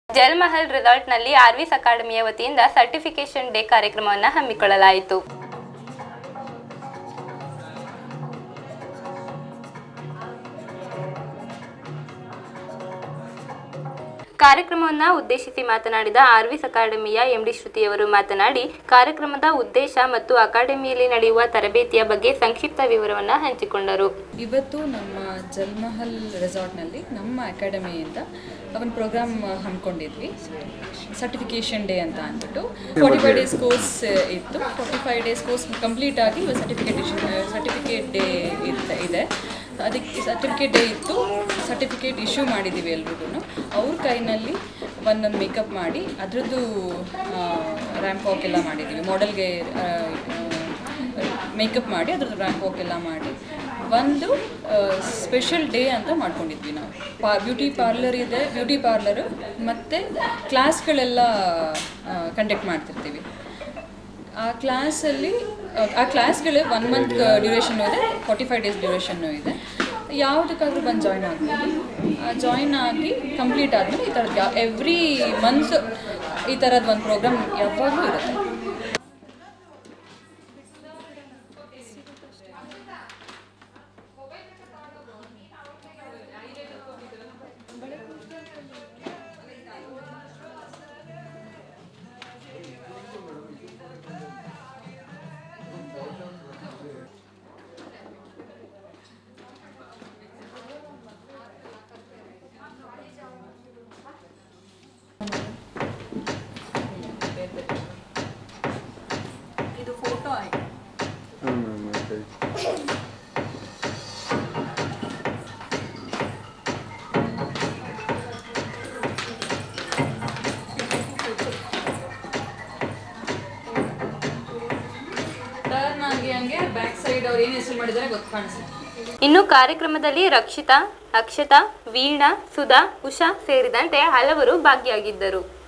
ಜಲ್ಮಹಲ್ ರೆಸಾರ್ಟ್ನಲ್ಲಿ ಆರ್ವಿಸ್ ಅಕಾಡೆಮಿಯ ವತಿಯಿಂದ ಸರ್ಟಿಫಿಕೇಷನ್ ಡೇ ಕಾರ್ಯಕ್ರಮವನ್ನು ಹಮ್ಮಿಕೊಳ್ಳಲಾಯಿತು ಕಾರ್ಯಕ್ರಮವನ್ನು ಉದ್ದೇಶಿಸಿ ಮಾತನಾಡಿದ ಆರ್ವಿಸ್ ಅಕಾಡೆಮಿಯ ಎಂಡಿ ಶ್ರುತಿಯವರು ಮಾತನಾಡಿ ಕಾರ್ಯಕ್ರಮದ ಉದ್ದೇಶ ಮತ್ತು ಅಕಾಡೆಮಿಯಲ್ಲಿ ನಡೆಯುವ ತರಬೇತಿಯ ಬಗ್ಗೆ ಸಂಕ್ಷಿಪ್ತ ವಿವರವನ್ನು ಹಂಚಿಕೊಂಡರು ಇವತ್ತು ನಮ್ಮ ಜಲ್ಮಹಲ್ ರೆಸಾರ್ಟ್ನಲ್ಲಿ ನಮ್ಮ ಅಕಾಡೆಮಿಯಿಂದ ಒಂದು ಪ್ರೋಗ್ರಾಮ್ ಹಮ್ಮಿಕೊಂಡಿದ್ವಿ ಸರ್ಟಿಫಿಕೇಷನ್ ಡೇ ಅಂತ ಅಂದ್ಬಿಟ್ಟು ಫಾರ್ಟಿ ಫೈವ್ ಡೇಸ್ ಕೋರ್ಸ್ ಇತ್ತು forty five days course complete ಆಗಿ ಸರ್ಟಿಫಿಕೇಟ್ ಸರ್ಟಿಫಿಕೇಟ್ ಡೇ ಇದೆ ಅದಕ್ಕೆ ಸರ್ಟಿಫಿಕೇಟ್ ಡೇ ಇತ್ತು ಸರ್ಟಿಫಿಕೇಟ್ ಇಶ್ಯೂ ಮಾಡಿದ್ದೀವಿ ಎಲ್ರಿಗೂ ಅವ್ರ ಕೈನಲ್ಲಿ ಒಂದೊಂದು ಮೇಕಪ್ ಮಾಡಿ ಅದರದ್ದು ರ್ಯಾಂಪ್ ವಾಕ್ ಎಲ್ಲ ಮಾಡಿದ್ದೀವಿ ಮಾಡೆಲ್ಗೆ ಮೇಕಪ್ ಮಾಡಿ ಅದ್ರದ್ದು ರ್ಯಾಂಪ್ ವಾಕ್ ಎಲ್ಲ ಮಾಡಿ ಒಂದು ಸ್ಪೆಷಲ್ ಡೇ ಅಂತ ಮಾಡ್ಕೊಂಡಿದ್ವಿ ನಾವು ಪಾ ಬ್ಯೂಟಿ ಪಾರ್ಲರ್ ಇದೆ ಬ್ಯೂಟಿ ಪಾರ್ಲರು ಮತ್ತು ಕ್ಲಾಸ್ಗಳೆಲ್ಲ ಕಂಡಕ್ಟ್ ಮಾಡ್ತಿರ್ತೀವಿ ಆ ಕ್ಲಾಸಲ್ಲಿ ಆ ಕ್ಲಾಸ್ಗಳು ಒನ್ ಮಂತ್ ಡ್ಯೂರೇಷನ್ನು ಇದೆ ಫಾರ್ಟಿ ಫೈವ್ ಡೇಸ್ ಡ್ಯೂರೇಷನ್ನು ಇದೆ ಯಾವುದಕ್ಕಾದ್ರೂ ಬಂದು ಜಾಯ್ನ್ ಆಗ್ಬೋದು ಜಾಯ್ನ್ ಆಗಿ ಕಂಪ್ಲೀಟ್ ಆದಮೇಲೆ ಈ ಥರದ್ದು ಎವ್ರಿ ಮಂತ್ ಈ ಥರದ್ದು ಒಂದು ಪ್ರೋಗ್ರಾಮ್ ಯಾವಾಗಲೂ ಇರುತ್ತೆ ಇದು ಫೋಟೋ ಆಯ್ತು ಟರ್ನ್ ಆಗಿ ಹಂಗೆ ಬ್ಯಾಕ್ ಸೈಡ್ ಅವ್ರು ಏನು ಹೆಸರು ಮಾಡಿದ್ದಾರೆ ಗೊತ್ತು ಕಾಣಿಸುತ್ತೆ ಇನ್ನು ಕಾರ್ಯಕ್ರಮದಲ್ಲಿ ರಕ್ಷಿತಾ ಅಕ್ಷತಾ ವೀಣಾ ಸುಧಾ ಉಷಾ ಸೇರಿದಂತೆ ಹಲವರು ಭಾಗಿಯಾಗಿದ್ದರು